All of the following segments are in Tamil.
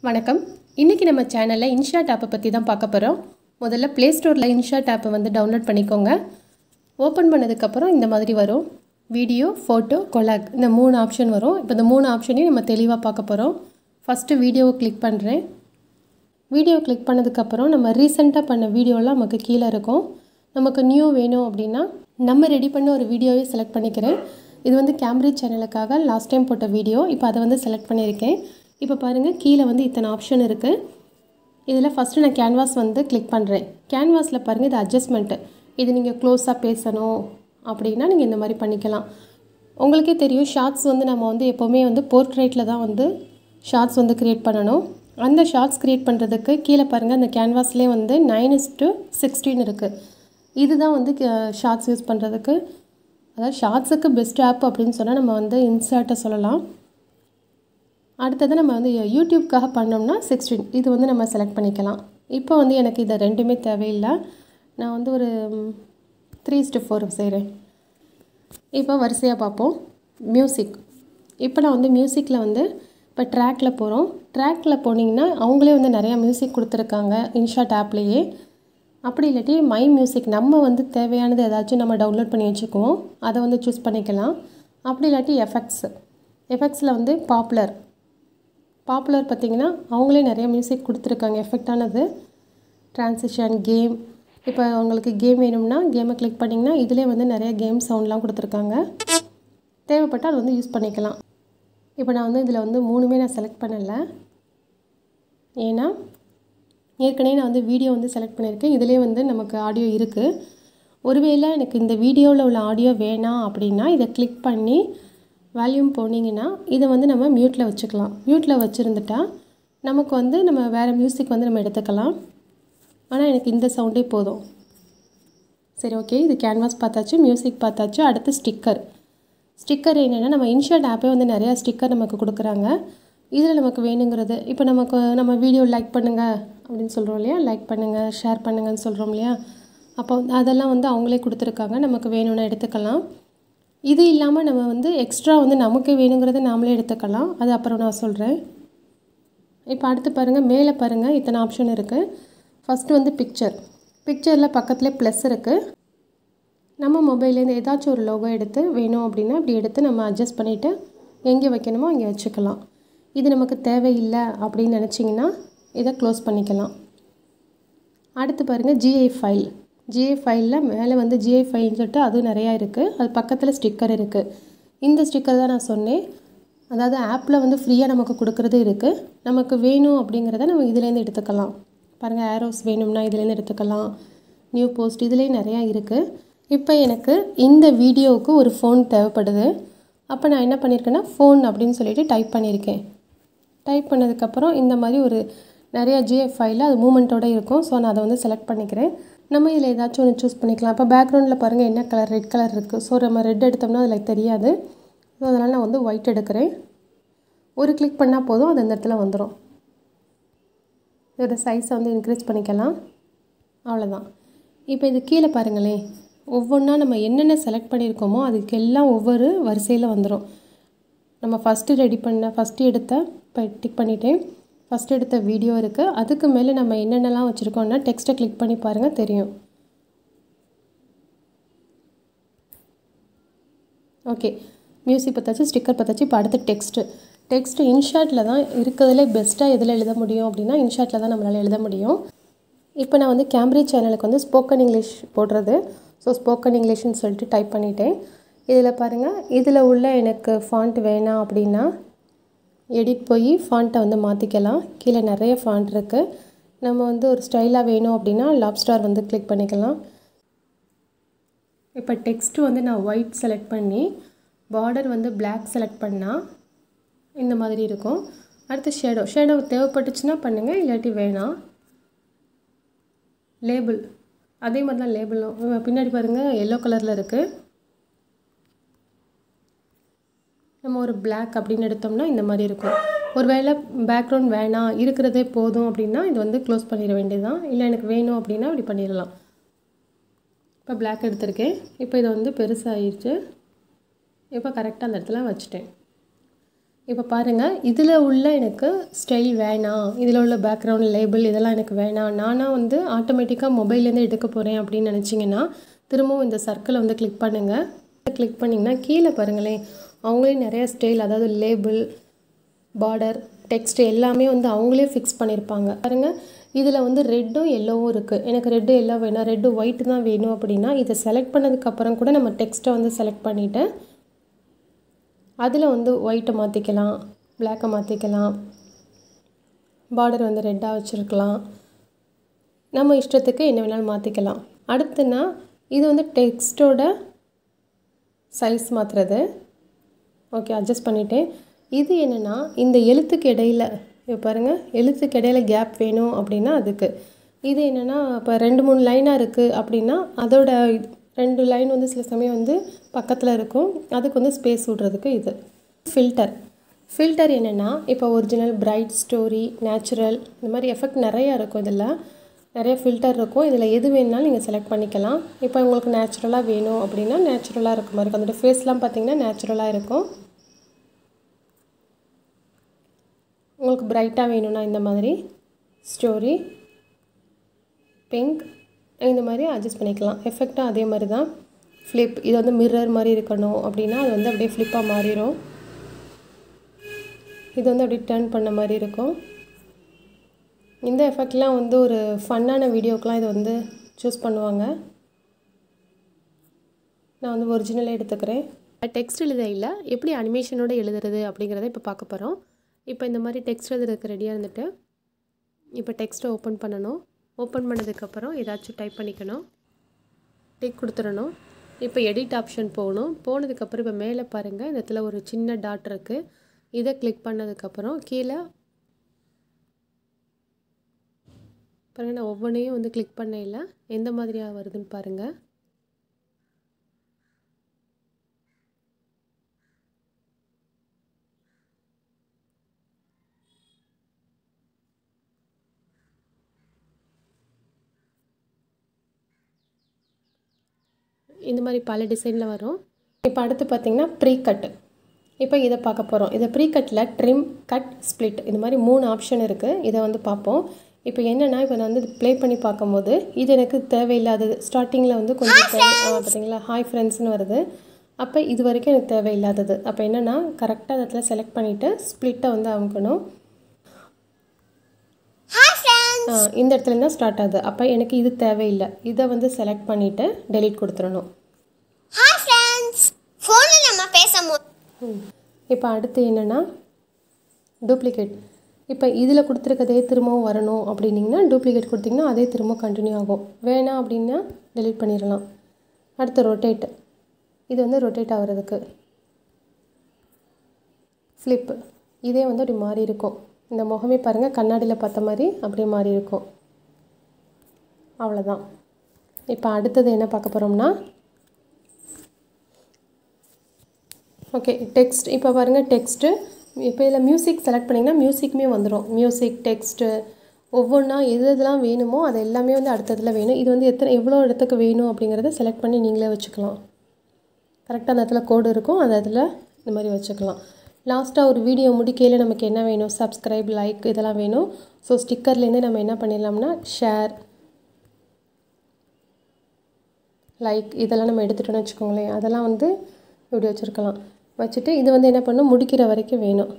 வணக்கம் இன்றைக்கி நம்ம சேனலில் இன்ஷாட் ஆப்பை பற்றி தான் பார்க்க போகிறோம் முதல்ல ப்ளே ஸ்டோரில் இன்ஷாட் ஆப்பை வந்து டவுன்லோட் பண்ணிக்கோங்க ஓப்பன் பண்ணதுக்கப்புறம் இந்த மாதிரி வரும் வீடியோ ஃபோட்டோ கொலாக் இந்த மூணு ஆப்ஷன் வரும் இப்போ இந்த மூணு ஆப்ஷனையும் நம்ம தெளிவாக பார்க்க போகிறோம் ஃபஸ்ட்டு வீடியோவை கிளிக் பண்ணுறேன் வீடியோ கிளிக் பண்ணதுக்கப்புறம் நம்ம ரீசெண்டாக பண்ண வீடியோலாம் நமக்கு கீழே இருக்கும் நமக்கு நியூ வேணும் அப்படின்னா நம்ம ரெடி பண்ண ஒரு வீடியோவே செலக்ட் பண்ணிக்கிறேன் இது வந்து கேம்பிரிட்ஜ் சேனலுக்காக லாஸ்ட் டைம் போட்ட வீடியோ இப்போ அதை வந்து செலக்ட் பண்ணியிருக்கேன் இப்போ பாருங்கள் கீழே வந்து இத்தனை ஆப்ஷன் இருக்குது இதில் ஃபஸ்ட்டு நான் கேன்வாஸ் வந்து கிளிக் பண்ணுறேன் கேன்வாஸில் பாருங்கள் இது அட்ஜஸ்ட்மெண்ட்டு இது நீங்கள் க்ளோஸாக பேசணும் அப்படின்னா நீங்கள் இந்த மாதிரி பண்ணிக்கலாம் உங்களுக்கே தெரியும் ஷார்ட்ஸ் வந்து நம்ம வந்து எப்போவுமே வந்து போர்ட்ரேட்டில் தான் வந்து ஷார்ட்ஸ் வந்து க்ரியேட் பண்ணணும் அந்த ஷார்ட்ஸ் க்ரியேட் பண்ணுறதுக்கு கீழே பாருங்கள் அந்த கேன்வாஸ்லேயே வந்து நைன் இஸ் டு சிக்ஸ்டீன் இருக்குது இதுதான் வந்து ஷார்ட்ஸ் யூஸ் பண்ணுறதுக்கு அதாவது ஷார்ட்ஸுக்கு பெஸ்ட் ஆப் அப்படின்னு சொன்னால் நம்ம வந்து இன்சர்ட்டை சொல்லலாம் அடுத்தது நம்ம வந்து யூடியூப்காக பண்ணோம்னா சிக்ஸ்டீன் இது வந்து நம்ம செலக்ட் பண்ணிக்கலாம் இப்போ வந்து எனக்கு இதை ரெண்டுமே தேவையில்லை நான் வந்து ஒரு த்ரீ ஸ்டு ஃபோர் செய்கிறேன் இப்போ வரிசையாக பார்ப்போம் மியூசிக் இப்போ நான் வந்து மியூசிக்கில் வந்து இப்போ ட்ராக்கில் போகிறோம் ட்ராக்கில் போனீங்கன்னா அவங்களே வந்து நிறையா மியூசிக் கொடுத்துருக்காங்க இன்ஷாட் ஆப்லேயே அப்படி இல்லாட்டி மை மியூசிக் நம்ம வந்து தேவையானது ஏதாச்சும் நம்ம டவுன்லோட் பண்ணி வச்சுக்குவோம் அதை வந்து சூஸ் பண்ணிக்கலாம் அப்படி இல்லாட்டி எஃபெக்ட்ஸ் எஃபெக்ட்ஸில் வந்து பாப்புலர் பாப்புலர் பார்த்திங்கன்னா அவங்களே நிறைய மியூசிக் கொடுத்துருக்காங்க எஃபெக்டானது ட்ரான்சிஷன் கேம் இப்போ உங்களுக்கு கேம் வேணும்னா கேமை கிளிக் பண்ணிங்கன்னா இதிலே வந்து நிறைய கேம் சவுண்ட்லாம் கொடுத்துருக்காங்க தேவைப்பட்டால் அது வந்து யூஸ் பண்ணிக்கலாம் இப்போ நான் வந்து இதில் வந்து மூணுமே நான் செலக்ட் பண்ணலை ஏன்னா ஏற்கனவே நான் வந்து வீடியோ வந்து செலக்ட் பண்ணியிருக்கேன் இதிலே வந்து நமக்கு ஆடியோ இருக்குது ஒருவேளை எனக்கு இந்த வீடியோவில் உள்ள ஆடியோ வேணாம் அப்படின்னா இதை கிளிக் பண்ணி வால்யூம் போனீங்கன்னா இதை வந்து நம்ம மியூட்டில் வச்சுக்கலாம் மியூட்டில் வச்சுருந்துட்டா நமக்கு வந்து நம்ம வேறு மியூசிக் வந்து நம்ம எடுத்துக்கலாம் ஆனால் எனக்கு இந்த சவுண்டே போதும் சரி ஓகே இது கேன்வாஸ் பார்த்தாச்சு மியூசிக் பார்த்தாச்சு அடுத்து ஸ்டிக்கர் ஸ்டிக்கர் என்னென்னா நம்ம இன்ஷர்ட் ஆப்பே வந்து நிறையா ஸ்டிக்கர் நமக்கு கொடுக்குறாங்க இதில் நமக்கு வேணுங்கிறது இப்போ நமக்கு நம்ம வீடியோ லைக் பண்ணுங்கள் அப்படின்னு சொல்கிறோம் இல்லையா லைக் பண்ணுங்கள் ஷேர் பண்ணுங்கன்னு சொல்கிறோம் இல்லையா அப்போ அதெல்லாம் வந்து அவங்களே கொடுத்துருக்காங்க நமக்கு வேணும்னா எடுத்துக்கலாம் இது இல்லாமல் நம்ம வந்து எக்ஸ்ட்ரா வந்து நமக்கு வேணுங்கிறத நாமளே எடுத்துக்கலாம் அது அப்புறம் நான் சொல்கிறேன் இப்போ அடுத்து பாருங்கள் மேலே பாருங்கள் இத்தனை ஆப்ஷன் இருக்குது ஃபஸ்ட்டு வந்து பிக்சர் பிக்சரில் பக்கத்துலேயே ப்ளஸ் இருக்குது நம்ம மொபைல்லேருந்து ஏதாச்சும் ஒரு லோகோ எடுத்து வேணும் அப்படின்னா இப்படி எடுத்து நம்ம அட்ஜஸ்ட் பண்ணிவிட்டு எங்கே வைக்கணுமோ அங்கே வச்சுக்கலாம் இது நமக்கு தேவையில்லை அப்படின்னு நினச்சிங்கன்னா இதை க்ளோஸ் பண்ணிக்கலாம் அடுத்து பாருங்கள் ஜிஐ ஃபைல் ஜிஐ ஃபைலில் மேலே வந்து ஜிஐ ஃபைல்னு சொல்லிட்டு அதுவும் நிறையா இருக்குது அது பக்கத்தில் ஸ்டிக்கர் இருக்குது இந்த ஸ்டிக்கர் தான் நான் சொன்னேன் அதாவது ஆப்பில் வந்து ஃப்ரீயாக நமக்கு கொடுக்குறது இருக்குது நமக்கு வேணும் அப்படிங்கிறத நம்ம இதுலேருந்து எடுத்துக்கலாம் பாருங்கள் ஏரோஸ் வேணும்னா இதுலேருந்து எடுத்துக்கலாம் நியூ போஸ்ட் இதுலேயும் நிறையா இருக்குது இப்போ எனக்கு இந்த வீடியோவுக்கு ஒரு ஃபோன் தேவைப்படுது அப்போ நான் என்ன பண்ணியிருக்கேன்னா ஃபோன் அப்படின்னு சொல்லிட்டு டைப் பண்ணியிருக்கேன் டைப் பண்ணதுக்கப்புறம் இந்த மாதிரி ஒரு நிறையா ஜிஎஃப் ஃபைலில் அது மூமெண்ட்டோடு இருக்கும் ஸோ நான் அதை வந்து செலக்ட் பண்ணிக்கிறேன் நம்ம இதில் ஏதாச்சும் ஒன்று சூஸ் பண்ணிக்கலாம் இப்போ பேக்ரவுண்டில் பாருங்கள் என்ன கலர் ரெட் கலர் இருக்குது ஸோ நம்ம ரெட் எடுத்தோம்னா அதில் தெரியாது ஸோ அதனால் நான் வந்து ஒயிட் எடுக்கிறேன் ஒரு கிளிக் பண்ணால் போதும் அது இந்த இடத்துல வந்துடும் இதோட சைஸை வந்து இன்க்ரீஸ் பண்ணிக்கலாம் அவ்வளோதான் இப்போ இது கீழே பாருங்களேன் ஒவ்வொன்றா நம்ம என்னென்ன செலக்ட் பண்ணியிருக்கோமோ அதுக்கெல்லாம் ஒவ்வொரு வரிசையில் வந்துடும் நம்ம ஃபஸ்ட்டு ரெடி பண்ண ஃபஸ்ட்டு எடுத்த இப்போ டிக் பண்ணிட்டேன் ஃபஸ்ட் எடுத்த வீடியோ இருக்குது அதுக்கு மேலே நம்ம என்னென்னலாம் வச்சுருக்கோம்னா டெக்ஸ்ட்டை கிளிக் பண்ணி பாருங்கள் தெரியும் ஓகே மியூசிக் பார்த்தாச்சு ஸ்டிக்கர் பார்த்தாச்சு இப்போ அடுத்து டெக்ஸ்ட்டு டெக்ஸ்ட்டு இன்ஷாட்டில் தான் இருக்கிறதுலே பெஸ்ட்டாக எதில் எழுத முடியும் அப்படின்னா இன்ஷாட்டில் தான் நம்மளால் எழுத முடியும் இப்போ நான் வந்து கேம்பிரிட்ஜ் சேனலுக்கு வந்து ஸ்போக்கன் இங்கிலீஷ் போடுறது ஸோ ஸ்போக்கன் இங்கிலீஷ்னு சொல்லிட்டு டைப் பண்ணிட்டேன் இதில் பாருங்கள் இதில் உள்ள எனக்கு ஃபாண்ட் வேணாம் அப்படின்னா எடிட் போய் ஃபாண்ட்டை வந்து மாற்றிக்கலாம் கீழே நிறைய ஃபாண்ட் இருக்குது நம்ம வந்து ஒரு ஸ்டைலாக வேணும் அப்படின்னா லாப்ஸ்டார் வந்து கிளிக் பண்ணிக்கலாம் இப்போ டெக்ஸ்ட்டு வந்து நான் ஒயிட் செலக்ட் பண்ணி பார்டர் வந்து பிளாக் செலக்ட் பண்ணால் இந்த மாதிரி இருக்கும் அடுத்து ஷேடோ ஷேடோ தேவைப்பட்டுச்சுன்னா பண்ணுங்கள் இல்லாட்டி வேணாம் லேபிள் அதே மாதிரி தான் லேபிளும் பின்னாடி பாருங்கள் எல்லோ கலரில் இருக்குது நம்ம ஒரு பிளாக் அப்படின்னு எடுத்தோம்னா இந்த மாதிரி இருக்கும் ஒருவேளை பேக்ரவுண்ட் வேணாம் இருக்கிறதே போதும் அப்படின்னா இது வந்து க்ளோஸ் பண்ணிட வேண்டியதுதான் இல்லை எனக்கு வேணும் அப்படின்னா இப்படி பண்ணிடலாம் இப்போ பிளாக் எடுத்திருக்கேன் இப்போ இதை வந்து பெருசாகிடுச்சு இப்போ கரெக்டாக அந்த இடத்துல வச்சுட்டேன் இப்போ பாருங்கள் இதில் உள்ள எனக்கு ஸ்டைல் வேணாம் இதில் உள்ள பேக்ரவுண்ட் லேபிள் இதெல்லாம் எனக்கு வேணாம் நானாக வந்து ஆட்டோமேட்டிக்காக மொபைல்லேருந்து எடுக்க போகிறேன் அப்படின்னு நினச்சிங்கன்னா திரும்பவும் இந்த சர்க்கிளை வந்து கிளிக் பண்ணுங்கள் கிளிக் பண்ணிங்கன்னா கீழே பாருங்களேன் அவங்களே நிறைய ஸ்டைல் அதாவது லேபிள் பார்டர் டெக்ஸ்ட் எல்லாமே வந்து அவங்களே ஃபிக்ஸ் பண்ணியிருப்பாங்க பாருங்கள் இதில் வந்து ரெட்டும் எல்லோவும் இருக்குது எனக்கு ரெட்டு எல்லோ வேணும் ரெட்டு ஒயிட்டு தான் வேணும் அப்படின்னா இதை செலக்ட் பண்ணதுக்கப்புறம் கூட நம்ம டெக்ஸ்ட்டை வந்து செலக்ட் பண்ணிவிட்டு அதில் வந்து ஒயிட்டை மாற்றிக்கலாம் பிளாக்கை மாற்றிக்கலாம் பார்டர் வந்து ரெட்டாக வச்சுருக்கலாம் நம்ம இஷ்டத்துக்கு என்ன வேணாலும் மாற்றிக்கலாம் அடுத்துனா இது வந்து டெக்ஸ்ட்டோட சைஸ் மாற்றுறது ஓகே அட்ஜஸ்ட் பண்ணிவிட்டேன் இது என்னென்னா இந்த எழுத்துக்கு இடையில இப்போ பாருங்கள் எழுத்துக்கு இடையில கேப் வேணும் அப்படின்னா அதுக்கு இது என்னென்னா இப்போ ரெண்டு மூணு லைனாக இருக்குது அப்படின்னா அதோட இது- ரெண்டு லைன் வந்து சில சமயம் வந்து பக்கத்தில் இருக்கும் அதுக்கு வந்து ஸ்பேஸ் விட்றதுக்கு இது ஃபில்டர் ஃபில்டர் என்னென்னா இப்போ ஒரிஜினல் பிரைட் ஸ்டோரி நேச்சுரல் இந்த மாதிரி எஃபெக்ட் நிறையா இருக்கும் இதில் நிறைய ஃபில்டர் இருக்கும் இதில் எது வேணுனாலும் நீங்கள் செலக்ட் பண்ணிக்கலாம் இப்போ உங்களுக்கு நேச்சுரலாக வேணும் அப்படின்னா நேச்சுரலாக இருக்க மாதிரி இருக்கும் அதோட ஃபேஸ்லாம் பார்த்தீங்கன்னா நேச்சுரலாக இருக்கும் உங்களுக்கு பிரைட்டாக வேணும்னா இந்த மாதிரி ஸ்டோரி பிங்க் இந்த மாதிரி அட்ஜஸ்ட் பண்ணிக்கலாம் எஃபெக்டும் அதே மாதிரி தான் ஃப்ளிப் இது வந்து மிரர் மாதிரி இருக்கணும் அப்படின்னா அது வந்து அப்படியே ஃப்ளிப்பாக மாறிடும் இது வந்து அப்படியே டர்ன் பண்ண மாதிரி இருக்கும் இந்த எஃபெக்ட்லாம் வந்து ஒரு ஃபன்னான வீடியோக்கெலாம் இது வந்து சூஸ் பண்ணுவாங்க நான் வந்து ஒரிஜினலாக எடுத்துக்கிறேன் டெக்ஸ்ட் எழுதையில் எப்படி அனிமேஷனோட எழுதுறது அப்படிங்கிறத இப்போ பார்க்க போகிறோம் இப்போ இந்த மாதிரி டெக்ஸ்ட் எழுதுறதுக்கு ரெடியாக இருந்துட்டு இப்போ டெக்ஸ்ட்டை ஓப்பன் பண்ணணும் ஓப்பன் பண்ணதுக்கப்புறம் ஏதாச்சும் டைப் பண்ணிக்கணும் டிக் கொடுத்துடணும் இப்போ எடிட் ஆப்ஷன் போகணும் போனதுக்கப்புறம் இப்போ மேலே பாருங்கள் இந்த இடத்துல ஒரு சின்ன டாட் இருக்குது இதை கிளிக் பண்ணதுக்கப்புறம் கீழே பாருங்கள் நான் ஒவ்வொன்றையும் வந்து கிளிக் பண்ணையில் எந்த மாதிரியாக வருதுன்னு பாருங்கள் இந்த மாதிரி பல டிசைனில் வரும் இப்போ அடுத்து பார்த்தீங்கன்னா ப்ரீ கட் இப்போ இதை பார்க்க போகிறோம் இதை ப்ரீ கட்டில் ட்ரிம் கட் ஸ்ப்ளிட் இந்த மாதிரி மூணு ஆப்ஷன் இருக்குது இதை வந்து பார்ப்போம் இப்போ என்னென்னா இப்போ நான் வந்து ப்ளே பண்ணி பார்க்கும்போது இது எனக்கு தேவையில்லாதது ஸ்டார்டிங்கில் வந்து கொஞ்சம் தேவை ஆ, பார்த்தீங்களா ஹாய் ஃப்ரெண்ட்ஸ்னு வருது அப்போ இது வரைக்கும் எனக்கு தேவையில்லாதது அப்போ என்னென்னா கரெக்டாக அந்த இடத்துல செலக்ட் பண்ணிவிட்டு ஸ்ப்ளிட்டை வந்து அமுக்கணும் ஆ, இந்த இடத்துல தான் ஸ்டார்ட் ஆகுது அப்போ எனக்கு இது தேவையில்லை இதை வந்து செலக்ட் பண்ணிவிட்டு டெலீட் கொடுத்துடணும் ஹாய் ஃப்ரெண்ட்ஸ் ஃபோனில் நம்ம பேசும்போது இப்போ அடுத்து என்னென்னா டூப்ளிகேட் இப்போ இதில் கொடுத்துருக்கதே திரும்பவும் வரணும் அப்படின்னிங்கன்னா டூப்ளிகேட் கொடுத்தீங்கன்னா அதே திரும்ப கண்டினியூ ஆகும் வேணாம் அப்படின்னா delete பண்ணிடலாம் அடுத்து ரொட்டேட் இது வந்து ரொட்டேட் ஆகிறதுக்கு ஃப்ளிப் இதே வந்து அப்படி மாறி இருக்கும் இந்த முகமே பாருங்கள் கண்ணாடியில் பார்த்த மாதிரி அப்படியே மாறி இருக்கும் அவ்வளோதான் இப்போ அடுத்தது என்ன பார்க்க போகிறோம்னா ஓகே டெக்ஸ்ட் இப்போ பாருங்கள் டெக்ஸ்ட்டு இப்போ இதில் மியூசிக் செலக்ட் பண்ணிங்கன்னா மியூசிக்குமே வந்துடும் மியூசிக் டெக்ஸ்ட்டு ஒவ்வொன்றா எது எதெல்லாம் வேணுமோ அது எல்லாமே வந்து அடுத்ததில் வேணும் இது வந்து எத்தனை எவ்வளோ இடத்துக்கு வேணும் அப்படிங்கிறத செலக்ட் பண்ணி நீங்களே வச்சுக்கலாம் கரெக்டாக அந்த இடத்துல கோடு இருக்கும் அந்த இடத்துல இந்த மாதிரி வச்சுக்கலாம் லாஸ்ட்டாக ஒரு வீடியோ முடிக்கையில் நமக்கு என்ன வேணும் சப்ஸ்கிரைப் லைக் இதெல்லாம் வேணும் ஸோ ஸ்டிக்கர்லேருந்து நம்ம என்ன பண்ணிடலாம்னா ஷேர் லைக் இதெல்லாம் நம்ம எடுத்துட்டோம்னு வச்சுக்கோங்களேன் அதெல்லாம் வந்து இப்படி வச்சுருக்கலாம் வச்சுட்டு இது வந்து என்ன பண்ணும் முடிக்கிற வரைக்கும் வேணும்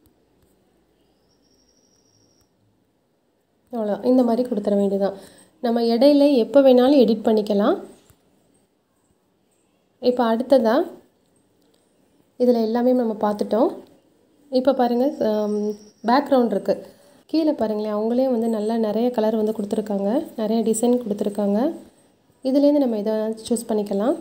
அவ்வளோ இந்த மாதிரி கொடுத்துட வேண்டியதான் நம்ம இடையில எப்போ வேணாலும் எடிட் பண்ணிக்கலாம் இப்போ அடுத்ததாக இதில் எல்லாமே நம்ம பார்த்துட்டோம் இப்போ பாருங்கள் பேக்ரவுண்ட் இருக்குது கீழே பாருங்களேன் அவங்களே வந்து நல்லா நிறைய கலர் வந்து கொடுத்துருக்காங்க நிறைய டிசைன் கொடுத்துருக்காங்க இதுலேருந்து நம்ம இதை சூஸ் பண்ணிக்கலாம்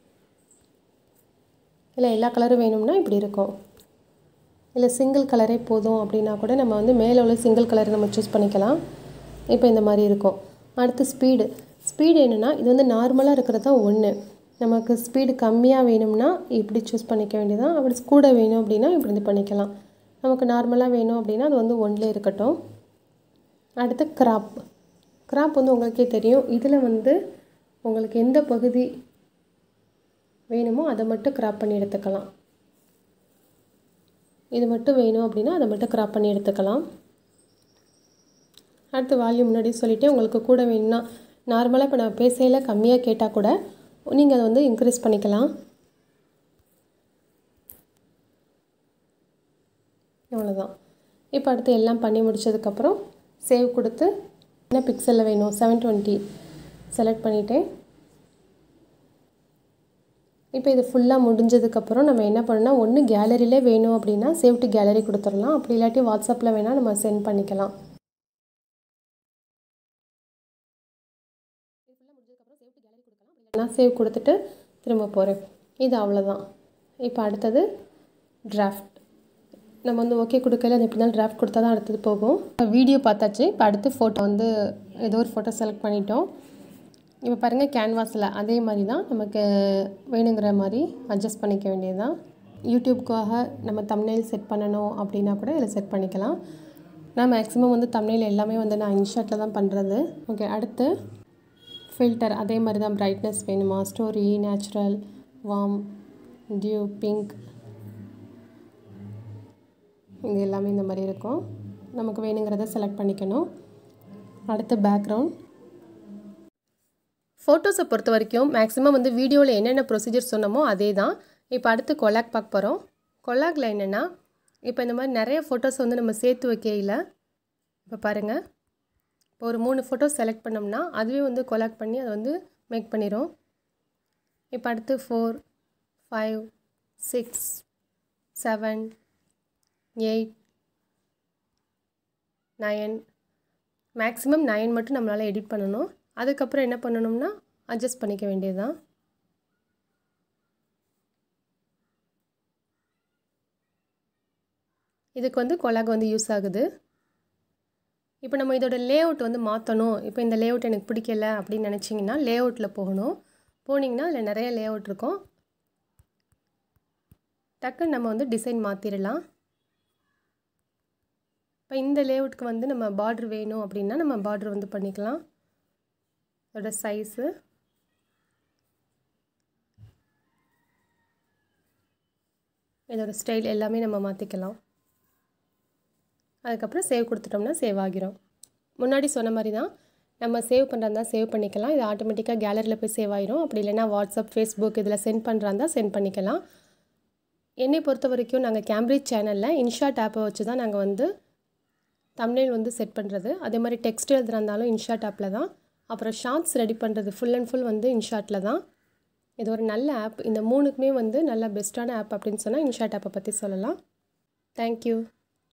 இல்லை எல்லா கலரும் வேணும்னா இப்படி இருக்கும் இல்லை சிங்கிள் கலரே போதும் அப்படின்னா கூட நம்ம வந்து மேலே உள்ள சிங்கிள் கலர் நம்ம சூஸ் பண்ணிக்கலாம் இப்போ இந்த மாதிரி இருக்கும் அடுத்து ஸ்பீடு ஸ்பீடு என்னென்னா இது வந்து நார்மலாக இருக்கிறது தான் ஒன்று நமக்கு ஸ்பீடு கம்மியாக வேணும்னா இப்படி சூஸ் பண்ணிக்க வேண்டியதான் அப்படி கூட வேணும் அப்படின்னா இப்படி இது பண்ணிக்கலாம் நமக்கு நார்மலாக வேணும் அப்படின்னா அது வந்து ஒன்லேயே இருக்கட்டும் அடுத்து கிராப் கிராப் வந்து உங்களுக்கே தெரியும் இதில் வந்து உங்களுக்கு எந்த பகுதி வேணுமோ அதை மட்டும் கிராப் பண்ணி எடுத்துக்கலாம் இது மட்டும் வேணும் அப்படின்னா அதை மட்டும் க்ராப் பண்ணி எடுத்துக்கலாம் அடுத்து வால்யூம் முன்னாடி சொல்லிவிட்டு உங்களுக்கு கூட வேணும்னா நார்மலாக இப்போ நான் பேசையில் கம்மியாக கேட்டால் கூட நீங்கள் அதை வந்து இன்க்ரீஸ் பண்ணிக்கலாம் அவ்வளோதான் இப்போ அடுத்து எல்லாம் பண்ணி முடிச்சதுக்கப்புறம் சேவ் கொடுத்து என்ன பிக்சலில் வேணும் செவன் டுவெண்ட்டி செலக்ட் பண்ணிவிட்டேன் இப்போ இது ஃபுல்லாக முடிஞ்சதுக்கப்புறம் நம்ம என்ன பண்ணணும் ஒன்று கேலரியிலே வேணும் அப்படின்னா சேவ் டு கேலரி கொடுத்துடலாம் அப்படி இல்லாட்டி வாட்ஸ்அப்பில் வேணால் நம்ம சென்ட் பண்ணிக்கலாம் நான் சேவ் கொடுத்துட்டு திரும்ப போகிறேன் இது அவ்வளோதான் இப்போ அடுத்தது டிராஃப்ட் நம்ம வந்து ஓகே கொடுக்கல அது எப்படி தான் டிராஃப்ட் கொடுத்தா தான் அடுத்தது போகும் இப்போ வீடியோ பார்த்தாச்சு இப்போ அடுத்து ஃபோட்டோ வந்து ஏதோ ஒரு ஃபோட்டோ செலக்ட் பண்ணிட்டோம் இப்போ பாருங்கள் கேன்வாஸில் அதே மாதிரி தான் நமக்கு வேணுங்கிற மாதிரி அட்ஜஸ்ட் பண்ணிக்க வேண்டியது தான் யூடியூப்க்காக நம்ம தம்னைல் செட் பண்ணணும் அப்படின்னா கூட இதில் செட் பண்ணிக்கலாம் நான் மேக்ஸிமம் வந்து தம்னைல் எல்லாமே வந்து நான் இன்ஷாட்டில் தான் பண்ணுறது ஓகே அடுத்து ஃபில்டர் அதே மாதிரி தான் பிரைட்னஸ் வேணுமா story natural warm dew pink இது எல்லாமே இந்த மாதிரி இருக்கும் நமக்கு வேணுங்கிறத செலக்ட் பண்ணிக்கணும் அடுத்து பேக்ரவுண்ட் ஃபோட்டோஸை பொறுத்த வரைக்கும் மேக்ஸிமம் வந்து வீடியோவில் என்னென்ன ப்ரொசீஜர் சொன்னமோ அதே தான் இப்போ அடுத்து கொலாக் பார்க்க போகிறோம் கொலாக்ல என்னென்னா இப்போ இந்த மாதிரி நிறைய ஃபோட்டோஸ் வந்து நம்ம சேர்த்து வைக்கையில் இப்போ பாருங்கள் இப்போ ஒரு மூணு ஃபோட்டோஸ் செலக்ட் பண்ணோம்னா அதுவே வந்து கொலாக் பண்ணி அதை வந்து மேக் பண்ணிடும் இப்போ அடுத்து four five six seven eight nine maximum nine மட்டும் நம்மளால் எடிட் பண்ணணும் அதுக்கப்புறம் என்ன பண்ணணும்னா அட்ஜஸ்ட் பண்ணிக்க வேண்டியதுதான் இதுக்கு வந்து கொலாக் வந்து யூஸ் ஆகுது இப்போ நம்ம இதோட லேஅவுட் வந்து மாற்றணும் இப்போ இந்த லேஅவுட் எனக்கு பிடிக்கல அப்படின்னு நினச்சிங்கன்னா லேஅவுட்டில் போகணும் போனீங்கன்னா அதில் நிறைய லேஅவுட் இருக்கும் டக்குன்னு நம்ம வந்து டிசைன் மாற்றிடலாம் இப்போ இந்த லேஅவுட்க்கு வந்து நம்ம பார்ட்ரு வேணும் அப்படின்னா நம்ம பார்ட்ரு வந்து பண்ணிக்கலாம் அதோட சைஸு இதோட ஸ்டைல் எல்லாமே நம்ம மாற்றிக்கலாம் அதுக்கப்புறம் சேவ் கொடுத்துட்டோம்னா சேவ் ஆகிரும் முன்னாடி சொன்ன மாதிரி தான் நம்ம சேவ் பண்ணுறதா சேவ் பண்ணிக்கலாம் இது ஆட்டோமேட்டிக்காக கேலரியில் போய் சேவ் ஆயிரும் அப்படி இல்லைன்னா வாட்ஸ்அப் ஃபேஸ்புக் இதில் சென்ட் பண்ணுறாந்தா சென்ட் பண்ணிக்கலாம் என்னை பொறுத்த வரைக்கும் நாங்கள் கேம்பிரிட்ஜ் சேனலில் இன்ஷாட் ஆப்பை வச்சு தான் நாங்கள் வந்து தம்னேல் வந்து செட் பண்ணுறது அதே மாதிரி டெக்ஸ்ட் எழுதுறாந்தாலும் இன்ஷாட் ஆப்பில் தான் அப்புறம் ஷார்ட்ஸ் ரெடி பண்ணுறது ஃபுல் அண்ட் ஃபுல் வந்து இன்ஷாட்டில் தான் இது ஒரு நல்ல ஆப் இந்த மூணுக்குமே வந்து நல்ல பெஸ்ட்டான ஆப் அப்படின்னு சொன்னால் இன்ஷாட் ஆப்பை பற்றி சொல்லலாம் தேங்க்யூ